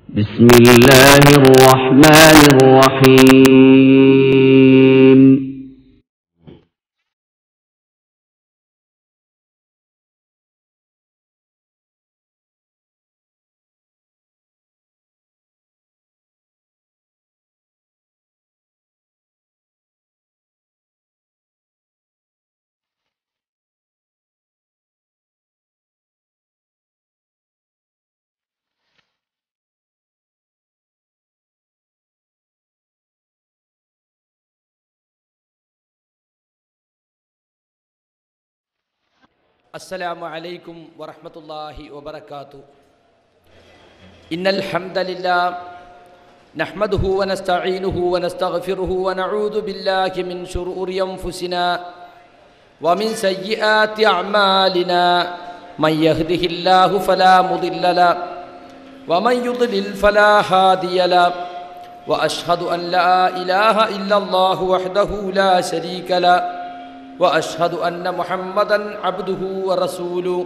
بسم الله الرحمن الرحيم السلام عليكم ورحمة الله وبركاته إن الحمد لله نحمده ونستعينه ونستغفره ونعوذ بالله من شرور أنفسنا ومن سيئات أعمالنا من يهده الله فلا مضل له ومن يضلل فلا هادي له وأشهد أن لا إله إلا الله وحده لا شريك له واشهد ان محمدا عبده ورسوله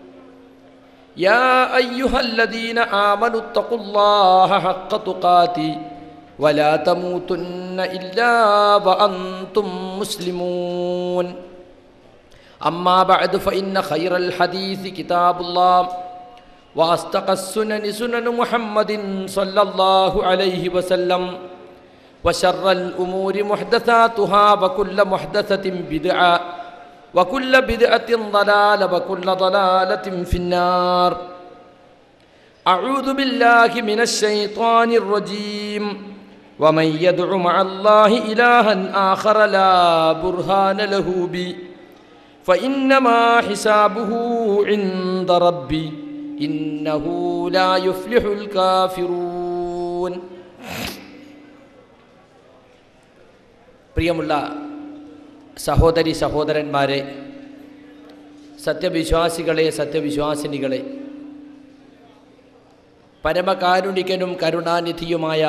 يا ايها الذين امنوا اتقوا الله حق تقاته ولا تموتن الا وانتم مسلمون اما بعد فان خير الحديث كتاب الله واصدق السنن سنن محمد صلى الله عليه وسلم وشر الأمور محدثاتها وكل محدثة بدعة وكل بدعة ضلالة وكل ضلالة في النار أعوذ بالله من الشيطان الرجيم ومن يدع مع الله إلها آخر لا برهان له بي فإنما حسابه عند ربي إنه لا يفلح الكافرون പ്രിയമുള്ള സഹോദരി സഹോദരന്മാരെ സത്യവിശ്വാസികളെ സത്യവിശ്വാസിനികളെ പരമകാരുണികനും കരുണാനിധിയുമായ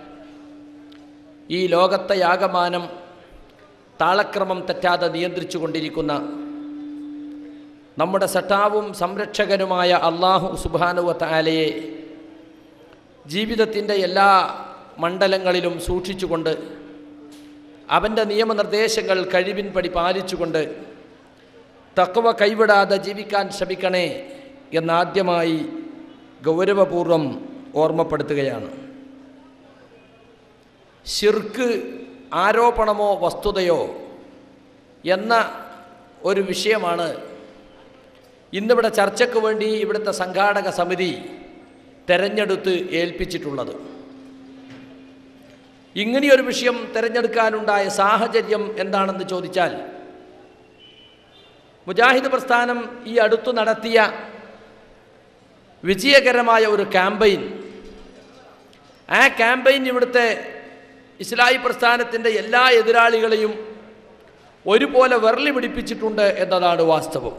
ഈ ലോകത്തെ യാഗമാനം താളക്രമം തെറ്റാതെ നിയന്ത്രിച്ചു കൊണ്ടിരിക്കുന്ന നമ്മുടെ സട്ടാവും സംരക്ഷകനുമായ അള്ളാഹു സുബാനുവ താലയെ ജീവിതത്തിൻ്റെ എല്ലാ മണ്ഡലങ്ങളിലും സൂക്ഷിച്ചുകൊണ്ട് അവൻ്റെ നിയമനിർദ്ദേശങ്ങൾ കഴിവിൻപടി പാലിച്ചുകൊണ്ട് തക്കവ കൈവിടാതെ ജീവിക്കാൻ ശ്രമിക്കണേ എന്നാദ്യമായി ഗൗരവപൂർവം ഓർമ്മപ്പെടുത്തുകയാണ് ഷിർക്ക് ആരോപണമോ വസ്തുതയോ എന്ന ഒരു വിഷയമാണ് ഇന്നിവിടെ ചർച്ചയ്ക്ക് വേണ്ടി ഇവിടുത്തെ സംഘാടക സമിതി തെരഞ്ഞെടുത്ത് ഏൽപ്പിച്ചിട്ടുള്ളത് ഇങ്ങനെയൊരു വിഷയം തിരഞ്ഞെടുക്കാനുണ്ടായ സാഹചര്യം എന്താണെന്ന് ചോദിച്ചാൽ മുജാഹിദ് പ്രസ്ഥാനം ഈ അടുത്തു നടത്തിയ വിജയകരമായ ഒരു ക്യാമ്പയിൻ ആ ക്യാമ്പയിൻ ഇവിടുത്തെ ഇസ്ലാഹി പ്രസ്ഥാനത്തിൻ്റെ എല്ലാ എതിരാളികളെയും ഒരുപോലെ വിരളി പിടിപ്പിച്ചിട്ടുണ്ട് എന്നതാണ് വാസ്തവം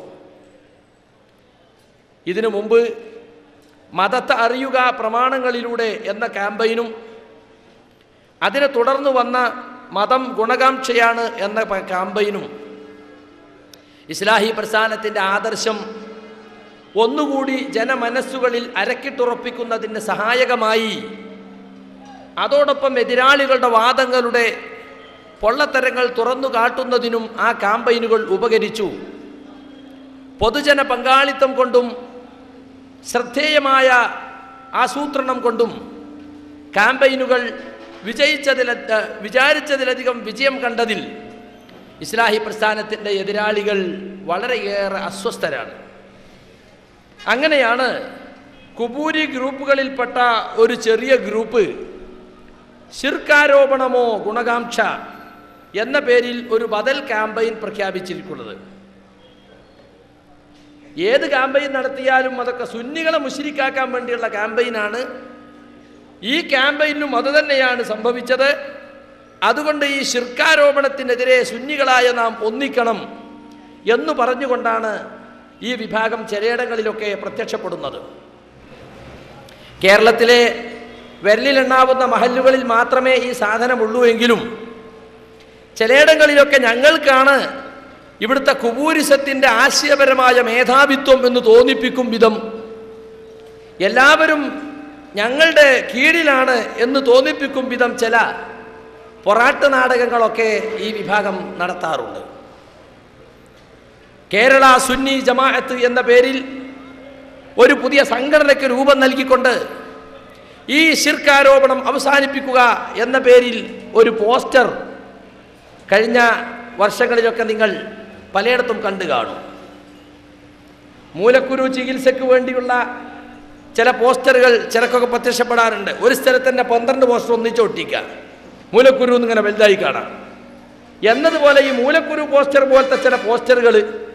ഇതിനു മുമ്പ് മതത്തെ അറിയുക പ്രമാണങ്ങളിലൂടെ എന്ന ക്യാമ്പയിനും അതിനെ തുടർന്ന് വന്ന മതം ഗുണകാംക്ഷയാണ് എന്ന ക്യാമ്പയിനും ഇസ്ലാഹി പ്രസ്ഥാനത്തിൻ്റെ ആദർശം ഒന്നുകൂടി ജനമനസ്സുകളിൽ അരക്കിട്ടുറപ്പിക്കുന്നതിന് സഹായകമായി അതോടൊപ്പം എതിരാളികളുടെ വാദങ്ങളുടെ പൊള്ളത്തരങ്ങൾ തുറന്നു കാട്ടുന്നതിനും ആ ക്യാമ്പയിനുകൾ ഉപകരിച്ചു പൊതുജന പങ്കാളിത്തം കൊണ്ടും ശ്രദ്ധേയമായ ആസൂത്രണം കൊണ്ടും ക്യാമ്പയിനുകൾ വിജയിച്ചതില വിചാരിച്ചതിലധികം വിജയം കണ്ടതിൽ ഇസ്ലാഹി പ്രസ്ഥാനത്തിൻ്റെ എതിരാളികൾ വളരെയേറെ അസ്വസ്ഥരാണ് അങ്ങനെയാണ് കുബൂരി ഗ്രൂപ്പുകളിൽപ്പെട്ട ഒരു ചെറിയ ഗ്രൂപ്പ് ശിർക്കാരോപണമോ ഗുണകാംക്ഷ എന്ന പേരിൽ ഒരു ബദൽ ക്യാമ്പയിൻ പ്രഖ്യാപിച്ചിരിക്കുന്നത് ഏത് ക്യാമ്പയിൻ നടത്തിയാലും അതൊക്കെ സുന്നികളെ മുഷിരിക്കാക്കാൻ വേണ്ടിയുള്ള ക്യാമ്പയിനാണ് ഈ ക്യാമ്പയിനും അതുതന്നെയാണ് സംഭവിച്ചത് അതുകൊണ്ട് ഈ ശിർക്കാരോപണത്തിനെതിരെ സുന്നികളായ നാം ഒന്നിക്കണം എന്നു പറഞ്ഞുകൊണ്ടാണ് ഈ വിഭാഗം ചിലയിടങ്ങളിലൊക്കെ പ്രത്യക്ഷപ്പെടുന്നത് കേരളത്തിലെ വിരലിലെണ്ണാവുന്ന മഹല്ലുകളിൽ മാത്രമേ ഈ സാധനമുള്ളൂ എങ്കിലും ചിലയിടങ്ങളിലൊക്കെ ഞങ്ങൾക്കാണ് ഇവിടുത്തെ കുബൂരിസത്തിൻ്റെ ആശയപരമായ മേധാവിത്വം എന്ന് തോന്നിപ്പിക്കും വിധം എല്ലാവരും ഞങ്ങളുടെ കീഴിലാണ് എന്ന് തോന്നിപ്പിക്കും വിധം ചില പൊറാട്ട് നാടകങ്ങളൊക്കെ ഈ വിഭാഗം നടത്താറുണ്ട് കേരള സുന്നി ജമാഅത്ത് എന്ന പേരിൽ ഒരു പുതിയ സംഘടനയ്ക്ക് രൂപം നൽകിക്കൊണ്ട് ഈ ശിർക്കാരോപണം അവസാനിപ്പിക്കുക എന്ന പേരിൽ ഒരു പോസ്റ്റർ കഴിഞ്ഞ വർഷങ്ങളിലൊക്കെ നിങ്ങൾ പലയിടത്തും കണ്ടു കാണും മൂലക്കുരു ചികിത്സയ്ക്ക് വേണ്ടിയുള്ള ചില പോസ്റ്ററുകൾ ചിലക്കൊക്കെ പ്രത്യക്ഷപ്പെടാറുണ്ട് ഒരു സ്ഥലത്ത് തന്നെ പന്ത്രണ്ട് പോസ്റ്റർ ഒന്നിച്ച് ഒട്ടിക്കുക മൂലക്കുരു എന്നിങ്ങനെ വലുതായി കാണാം എന്നതുപോലെ ഈ മൂലക്കുരു പോസ്റ്റർ പോലത്തെ ചില പോസ്റ്ററുകൾ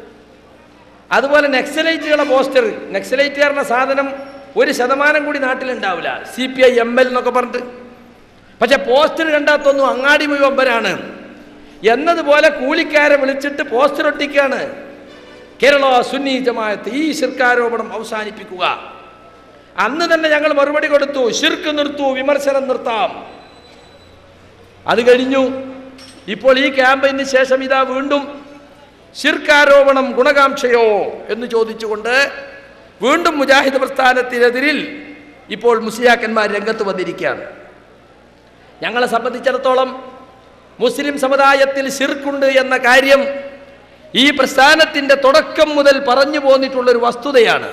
അതുപോലെ നക്സലൈറ്റുകളുടെ പോസ്റ്റർ നക്സലൈറ്റുകാരുടെ സാധനം ഒരു ശതമാനം കൂടി നാട്ടിലുണ്ടാവില്ല C P I M L എന്നൊക്കെ പറഞ്ഞിട്ട് പക്ഷെ പോസ്റ്റർ കണ്ടാത്തൊന്നും അങ്ങാടി മുഴുവമ്പരാണ് എന്നതുപോലെ കൂലിക്കാരെ വിളിച്ചിട്ട് പോസ്റ്റർ ഒട്ടിക്കുകയാണ് കേരള സുന്നി ജമാഅത്ത് ഈ ശിർക്കാരോപണം അവസാനിപ്പിക്കുക അന്ന് തന്നെ ഞങ്ങൾ മറുപടി കൊടുത്തു ശിർക്ക് നിർത്തൂ വിമർശനം നിർത്താം അത് കഴിഞ്ഞു ഇപ്പോൾ ഈ ക്യാമ്പയിന് ശേഷം ഇതാ വീണ്ടും ശിർക്കാരോപണം ഗുണകാംക്ഷയോ എന്ന് ചോദിച്ചുകൊണ്ട് വീണ്ടും മുജാഹിദ് പ്രസ്ഥാനത്തിനെതിരിൽ ഇപ്പോൾ മുസ്ലിയാക്കന്മാർ രംഗത്ത് വന്നിരിക്കുകയാണ് ഞങ്ങളെ സംബന്ധിച്ചിടത്തോളം മുസ്ലിം സമുദായത്തിൽ ശിർക്കുണ്ട് എന്ന കാര്യം ഈ പ്രസ്ഥാനത്തിൻ്റെ തുടക്കം മുതൽ പറഞ്ഞു പോന്നിട്ടുള്ളൊരു വസ്തുതയാണ്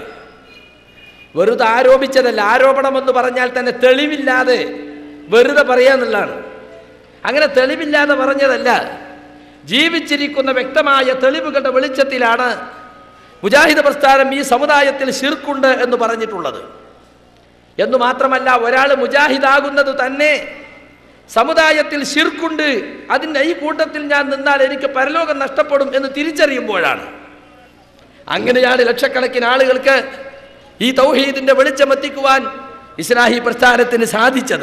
വെറുതെ ആരോപിച്ചതല്ല ആരോപണമെന്ന് പറഞ്ഞാൽ തന്നെ തെളിവില്ലാതെ വെറുതെ പറയാന്നുള്ളതാണ് അങ്ങനെ തെളിവില്ലാതെ പറഞ്ഞതല്ല ജീവിച്ചിരിക്കുന്ന വ്യക്തമായ തെളിവുകളുടെ വെളിച്ചത്തിലാണ് മുജാഹിദ് പ്രസ്ഥാനം ഈ സമുദായത്തിൽ ശിർക്കുണ്ട് എന്ന് പറഞ്ഞിട്ടുള്ളത് എന്ന് മാത്രമല്ല ഒരാൾ മുജാഹിദാകുന്നത് തന്നെ സമുദായത്തിൽ ശിർക്കുണ്ട് അതിൻ്റെ ഈ കൂട്ടത്തിൽ ഞാൻ നിന്നാൽ എനിക്ക് പരലോകം നഷ്ടപ്പെടും എന്ന് തിരിച്ചറിയുമ്പോഴാണ് അങ്ങനെയാണ് ലക്ഷക്കണക്കിന് ആളുകൾക്ക് ഈ തൗഹീദിന്റെ വെളിച്ചമെത്തിക്കുവാൻ ഇസ്ലാഹി പ്രസ്ഥാനത്തിന് സാധിച്ചത്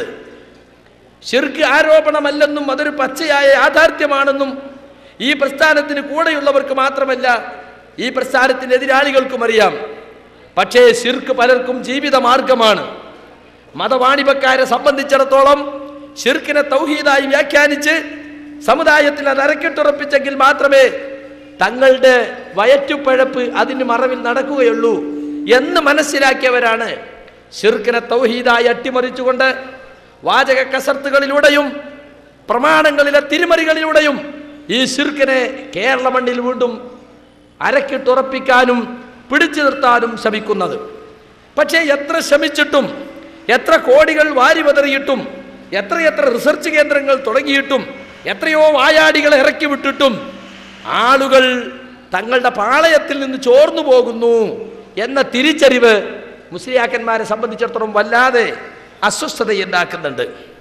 ഷിർക്ക് ആരോപണമല്ലെന്നും അതൊരു പച്ചയായ യാഥാർത്ഥ്യമാണെന്നും ഈ പ്രസ്ഥാനത്തിന് കൂടെയുള്ളവർക്ക് മാത്രമല്ല ഈ പ്രസ്ഥാനത്തിന് എതിരാളികൾക്കും അറിയാം പക്ഷേ ഷിർക്ക് പലർക്കും ജീവിത മാർഗമാണ് മതവാണിഭക്കാരെ സംബന്ധിച്ചിടത്തോളം ഷിർക്കിനെ തൗഹീദായി വ്യാഖ്യാനിച്ച് സമുദായത്തിൽ അത് അരക്കിട്ടുറപ്പിച്ചെങ്കിൽ മാത്രമേ തങ്ങളുടെ വയറ്റുപഴപ്പ് അതിന് മറവിൽ നടക്കുകയുള്ളൂ എന്ന് മനസ്സിലാക്കിയവരാണ് ഷിർക്കിനെ തൗഹീദായി അട്ടിമറിച്ചുകൊണ്ട് വാചക കസർത്തുകളിലൂടെയും പ്രമാണങ്ങളിലെ തിരിമറികളിലൂടെയും ഈ ഷിർക്കിനെ കേരള മണ്ണിൽ വീണ്ടും അരക്കിട്ടുറപ്പിക്കാനും പിടിച്ചു നിർത്താനും ശ്രമിക്കുന്നത് പക്ഷേ എത്ര ശ്രമിച്ചിട്ടും എത്ര കോടികൾ വാരിവതറിയിട്ടും എത്രയെത്ര റിസർച്ച് കേന്ദ്രങ്ങൾ തുടങ്ങിയിട്ടും എത്രയോ വായാടികളെ ഇറക്കി വിട്ടിട്ടും ആളുകൾ തങ്ങളുടെ പാളയത്തിൽ നിന്ന് ചോർന്നു പോകുന്നു എന്ന തിരിച്ചറിവ് മുസ്ലിയാക്കന്മാരെ സംബന്ധിച്ചിടത്തോളം വല്ലാതെ അസ്വസ്ഥതയുണ്ടാക്കുന്നുണ്ട്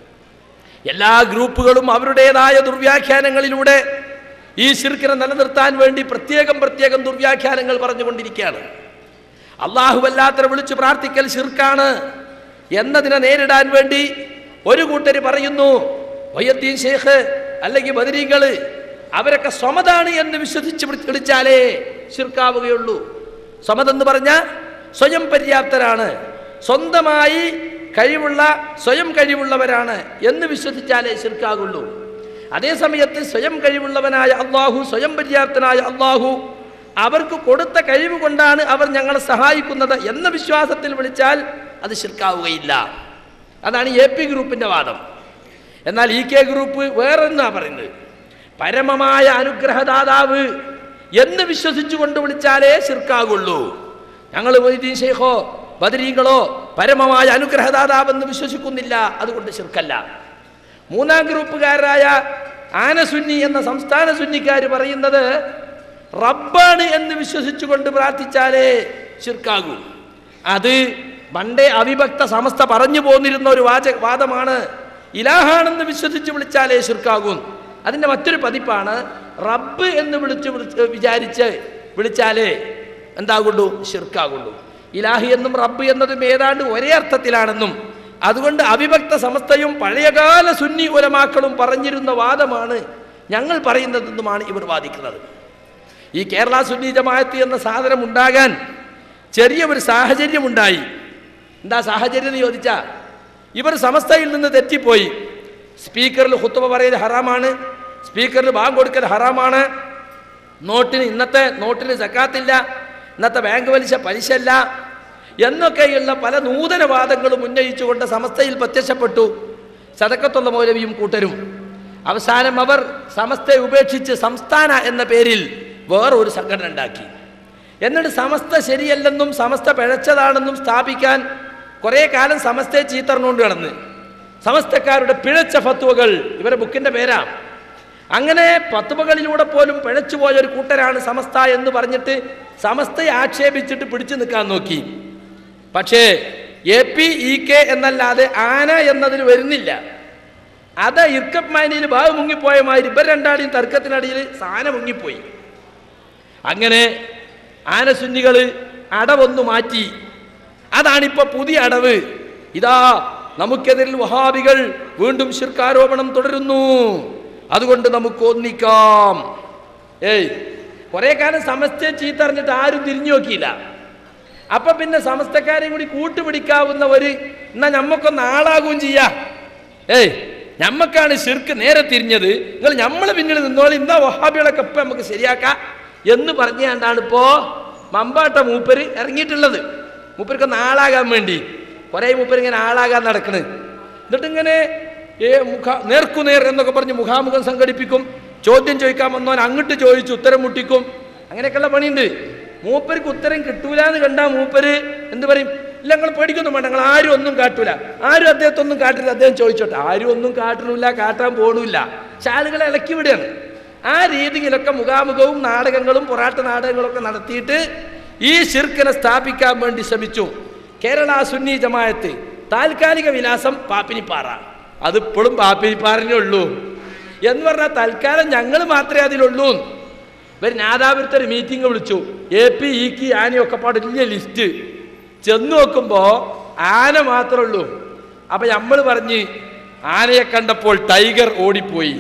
എല്ലാ ഗ്രൂപ്പുകളും അവരുടേതായ ദുർവ്യാഖ്യാനങ്ങളിലൂടെ ഈ ശിർക്കിനെ നിലനിർത്താൻ വേണ്ടി പ്രത്യേകം പ്രത്യേകം ദുർവ്യാഖ്യാനങ്ങൾ പറഞ്ഞുകൊണ്ടിരിക്കുകയാണ് അള്ളാഹുവല്ലാത്തവരെ വിളിച്ചു പ്രാർത്ഥിക്കൽ ശിർക്കാണ് എന്നതിനെ നേരിടാൻ വേണ്ടി ഒരു കൂട്ടർ പറയുന്നു വയ്യദ്ദീൻ ഷേഖ് അല്ലെങ്കിൽ ബദരീങ്ങള് അവരൊക്കെ സ്വമതാണ് എന്ന് വിശ്വസിച്ച് വിളി- വിളിച്ചാലേ ശിർക്കാവുകയുള്ളൂ സ്വമതെന്ന് പറഞ്ഞ സ്വയം പര്യാപ്തരാണ് സ്വന്തമായി കഴിവുള്ള സ്വയം കഴിവുള്ളവരാണ് എന്ന് വിശ്വസിച്ചാലേ ശിർക്കാകുള്ളൂ അതേസമയത്ത് സ്വയം കഴിവുള്ളവനായ അള്ളാഹു സ്വയം പര്യാപ്തനായ അള്ളാഹു അവർക്ക് കൊടുത്ത കഴിവ് കൊണ്ടാണ് അവർ ഞങ്ങളെ സഹായിക്കുന്നത് എന്ന വിശ്വാസത്തിൽ വിളിച്ചാൽ അത് ശിർക്കാവുകയില്ല അതാണ് എ പി ഗ്രൂപ്പിൻ്റെ വാദം എന്നാൽ ഇ കെ ഗ്രൂപ്പ് വേറൊന്നാ പറയുന്നത് പരമമായ അനുഗ്രഹദാതാവ് എന്ന് വിശ്വസിച്ചുകൊണ്ട് വിളിച്ചാലേ ശിർക്കാകുള്ളൂ ഞങ്ങൾ മൊയ്തീൻ ഷെയ്ഖോ ബദരീങ്ങളോ പരമമായ അനുഗ്രഹദാതാവെന്ന് വിശ്വസിക്കുന്നില്ല അതുകൊണ്ട് ശിർക്കല്ല മൂന്നാം ഗ്രൂപ്പുകാരായ ആനസുന്നി എന്ന സംസ്ഥാന സുന്നിക്കാർ പറയുന്നത് റബ്ബാണ് എന്ന് വിശ്വസിച്ചുകൊണ്ട് പ്രാർത്ഥിച്ചാലേ ശിർക്കാകൂ അത് പണ്ടേ അവിഭക്ത സമസ്ത പറഞ്ഞു പോന്നിരുന്ന ഒരു വാച വാദമാണ് ഇലാഹാണെന്ന് വിശ്വസിച്ച് വിളിച്ചാലേ ശിർക്കാകും അതിൻ്റെ മറ്റൊരു പതിപ്പാണ് റബ്ബ് എന്ന് വിളിച്ച് വിളിച്ച് വിചാരിച്ച് വിളിച്ചാലേ എന്താകുള്ളൂ ഷിർക്കാകുള്ളൂ ഇലാഹി എന്നും റബ്ബ് എന്നതും ഏതാണ്ട് ഒരേ അർത്ഥത്തിലാണെന്നും അതുകൊണ്ട് അവിഭക്ത സമസ്തയും പഴയകാല സുന്നി ഉലമാക്കളും പറഞ്ഞിരുന്ന വാദമാണ് ഞങ്ങൾ പറയുന്നതെന്നുമാണ് ഇവർ വാദിക്കുന്നത് ഈ കേരള സുന്നി ജമാഅത്ത് എന്ന സാധനം ഉണ്ടാകാൻ ചെറിയ ഒരു സാഹചര്യമുണ്ടായി എന്താ സാഹചര്യം എന്ന് ചോദിച്ചാൽ ഇവർ സമസ്തയിൽ നിന്ന് തെറ്റിപ്പോയി സ്പീക്കറിൽ ഹുത്തുബ പറയൽ ഹറാമാണ് സ്പീക്കറിൽ ബാങ്ക് കൊടുക്കൽ ഹറാമാണ് നോട്ടിന് ഇന്നത്തെ നോട്ടിന് സക്കാത്തില്ല ഇന്നത്തെ ബാങ്ക് പലിശ പലിശല്ല എന്നൊക്കെയുള്ള പല നൂതനവാദങ്ങളും ഉന്നയിച്ചുകൊണ്ട് സമസ്തയിൽ പ്രത്യക്ഷപ്പെട്ടു സദക്കത്തുള്ള മൗലവിയും കൂട്ടരും അവസാനം അവർ സമസ്തയെ ഉപേക്ഷിച്ച് സംസ്ഥാന എന്ന പേരിൽ വേറൊരു സംഘടന ഉണ്ടാക്കി എന്നിട്ട് സമസ്ത ശരിയല്ലെന്നും സമസ്ത പിഴച്ചതാണെന്നും സ്ഥാപിക്കാൻ കുറേ കാലം സമസ്തയെ ചീത്തറിഞ്ഞുകൊണ്ട് കിടന്ന് സമസ്തക്കാരുടെ പിഴച്ച ഫത്വകൾ ഇവരുടെ ബുക്കിന്റെ പേരാ അങ്ങനെ ഫത്വകളിലൂടെ പോലും പിഴച്ചുപോയ ഒരു കൂട്ടരാണ് സമസ്ത എന്ന് പറഞ്ഞിട്ട് സമസ്തയെ ആക്ഷേപിച്ചിട്ട് പിടിച്ചു നിൽക്കാൻ നോക്കി പക്ഷേ എ പി ഇ കെ എന്നല്ലാതെ ആന എന്നതിൽ വരുന്നില്ല അത് ഇർക്കപ്പ് മാനിയിൽ ബാവ് മുങ്ങിപ്പോയ മാതിരി ഇവർ രണ്ടാളിയും തർക്കത്തിനടിയിൽ സാന മുങ്ങിപ്പോയി അങ്ങനെ ആനസുന്നികൾ അടവൊന്നു മാറ്റി അതാണിപ്പോ പുതിയ അടവ് ഇതാ നമുക്കെതിരിൽ വഹാബികൾ വീണ്ടും ശിർക്കാരോപണം തുടരുന്നു അതുകൊണ്ട് നമുക്ക് ഒന്നിക്കാം ഏയ് കുറെ കാലം സമസ്തയെ ചീത്തറിഞ്ഞിട്ട് ആരും തിരിഞ്ഞു നോക്കിയില്ല അപ്പൊ പിന്നെ സമസ്തക്കാരെയും കൂടി കൂട്ടുപിടിക്കാവുന്ന ഒരു എന്നാ ഞമ്മക്കൊന്ന് ആളാകുകയും ചെയ്യാ ഏയ് ഞമ്മക്കാണ് ശിർക്ക് നേരെ തിരിഞ്ഞത് നിങ്ങൾ നമ്മളെ പിന്നിൽ നിന്നോളി ഇന്നാ വഹാബികളൊക്കെ ഇപ്പൊ നമുക്ക് ശരിയാക്കാം എന്ന് പറഞ്ഞാണ്ടാണ് ഇപ്പോ മമ്പാട്ട മൂപ്പര് ഇറങ്ങിയിട്ടുള്ളത് മൂപ്പർക്ക് ഒന്ന് ആളാകാൻ വേണ്ടി കുറെ മൂപ്പര് ഇങ്ങനെ ആളാകാൻ നടക്കണ് എന്നിട്ട് ഇങ്ങനെ ഏ മുഖ നേർക്കുനേർ എന്നൊക്കെ പറഞ്ഞ് മുഖാമുഖം സംഘടിപ്പിക്കും ചോദ്യം ചോദിക്കാൻ വന്നവൻ അങ്ങോട്ട് ചോദിച്ചു ഉത്തരം മുട്ടിക്കും അങ്ങനെയൊക്കെയുള്ള പണിയുണ്ട് മൂപ്പർക്ക് ഉത്തരം കിട്ടൂല എന്ന് കണ്ടാ മൂപ്പര് എന്ത് പറയും ഇല്ല നിങ്ങൾ പേടിക്കൊന്നും വേണ്ട നിങ്ങൾ ആരും ഒന്നും കാട്ടൂല ആരും അദ്ദേഹത്തെ ഒന്നും കാട്ടില്ല അദ്ദേഹം ചോദിച്ചോട്ടെ ആരും ഒന്നും കാട്ടണില്ല കാട്ടാൻ പോണില്ല പക്ഷെ ആളുകളെ ഇളക്കി വിടുകയാണ് ആ രീതിയിലൊക്കെ മുഖാമുഖവും നാടകങ്ങളും പൊറാട്ട നാടകങ്ങളൊക്കെ നടത്തിയിട്ട് ഈ ശിർക്കിനെ സ്ഥാപിക്കാൻ വേണ്ടി ശ്രമിച്ചു കേരള സുന്നി ജമായത്ത് താൽക്കാലിക വിലാസം പാപ്പിനിപ്പാറ അതിപ്പോഴും പാപ്പിനിപ്പാറിനേ ഉള്ളൂ എന്ന് പറഞ്ഞാൽ തൽക്കാലം ഞങ്ങൾ മാത്രമേ അതിലുള്ളൂ ഇവർ നാദാപുരത്തെ ഒരു മീറ്റിംഗ് വിളിച്ചു എ പി ഇ കി ആനയൊക്കെ പാട് വലിയ ലിസ്റ്റ് ചെന്ന് നോക്കുമ്പോൾ ആന മാത്രമേ ഉള്ളൂ അപ്പൊ നമ്മൾ പറഞ്ഞ് ആനയെ കണ്ടപ്പോൾ ടൈഗർ ഓടിപ്പോയി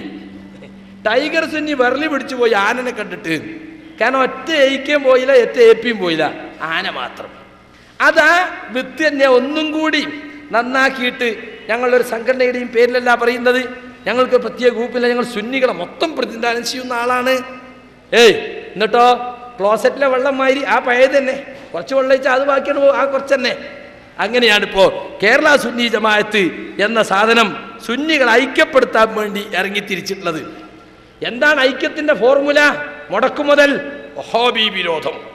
ടൈഗർ സുന്നി വെറലി പിടിച്ചു പോയി ആനനെ കണ്ടിട്ട് കാരണം ഒറ്റ ഏയ്ക്കയും പോയില്ല ഒറ്റ ഏപ്പിയും പോയില്ല ആന മാത്രം അതാ വിത്ത് തന്നെ ഒന്നും കൂടി നന്നാക്കിയിട്ട് ഞങ്ങളൊരു സംഘടനയുടെയും പേരിലല്ല പറയുന്നത് ഞങ്ങൾക്ക് പ്രത്യേക ഗ്രൂപ്പില്ല ഞങ്ങൾ സുന്നികളെ മൊത്തം പ്രതിനിധാനം ചെയ്യുന്ന ആളാണ് ഏയ് എന്നിട്ടോ ക്ലോസറ്റിലെ വെള്ളം മാതിരി ആ പഴയത് തന്നെ കുറച്ച് വെള്ളം ഒഴിച്ചാൽ അത് ബാക്കിയാണ് പോ- ആ കുറച്ച് തന്നെ അങ്ങനെയാണ് ഇപ്പോൾ കേരള സുന്നി ജമാഅത്ത് എന്ന സാധനം സുന്നികൾ ഐക്യപ്പെടുത്താൻ വേണ്ടി ഇറങ്ങിത്തിരിച്ചിട്ടുള്ളത് എന്താണ് ഐക്യത്തിന്റെ ഫോർമുല മുടക്കുമുതൽ വഹാബി വിരോധം